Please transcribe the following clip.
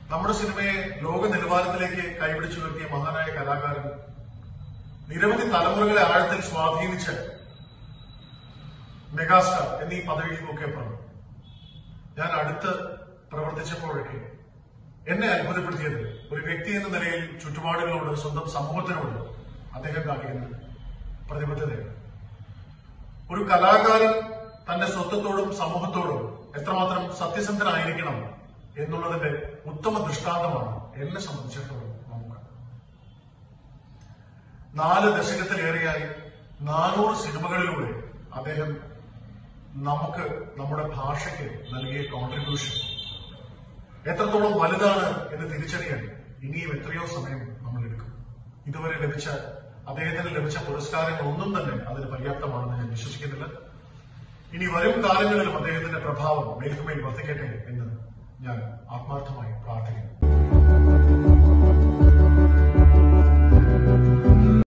നമ്മുടെ സിനിമയെ ലോക നിലവാരത്തിലേക്ക് കൈപിടിച്ചു നിർത്തിയ മഹാനായ കലാകാരൻ നിരവധി തലമുറകളെ ആഴത്തിൽ സ്വാധീനിച്ച മെഗാസ്റ്റാർ എന്നീ പദവിയിലൊക്കെ പറഞ്ഞു ഞാൻ അടുത്ത് പ്രവർത്തിച്ചപ്പോഴൊക്കെ എന്നെ അത്ഭുതപ്പെടുത്തിയത് ഒരു വ്യക്തി എന്ന നിലയിൽ ചുറ്റുപാടുകളോട് സ്വന്തം സമൂഹത്തിനോട് അദ്ദേഹം കാണിക്കുന്ന പ്രതിബദ്ധതയാണ് ഒരു കലാകാരൻ തന്റെ സ്വത്വത്തോടും സമൂഹത്തോടും എത്രമാത്രം സത്യസന്ധനായിരിക്കണം എന്നുള്ളതിന്റെ ഉത്തമ ദൃഷ്ടാന്തമാണ് എന്നെ സംബന്ധിച്ചിടത്തോളം നമുക്ക് നാല് ദശകത്തിലേറെയായി നാനൂറ് സിനിമകളിലൂടെ അദ്ദേഹം നമുക്ക് നമ്മുടെ ഭാഷയ്ക്ക് നൽകിയ കോൺട്രിബ്യൂഷൻ എത്രത്തോളം വലുതാണ് എന്ന് തിരിച്ചറിയാൻ ഇനിയും എത്രയോ സമയം നമ്മൾ എടുക്കും ഇതുവരെ ലഭിച്ച അദ്ദേഹത്തിന് ലഭിച്ച പുരസ്കാരങ്ങൾ ഒന്നും തന്നെ അതിന് പര്യാപ്തമാണെന്ന് ഞാൻ വിശ്വസിക്കുന്നില്ല ഇനി വരും കാലങ്ങളിലും അദ്ദേഹത്തിന്റെ പ്രഭാവം മേൽക്കുമേൽ വർദ്ധിക്കട്ടെ എന്ന് ഞാൻ ആത്മാർത്ഥമായി പ്രാർത്ഥിക്കുന്നു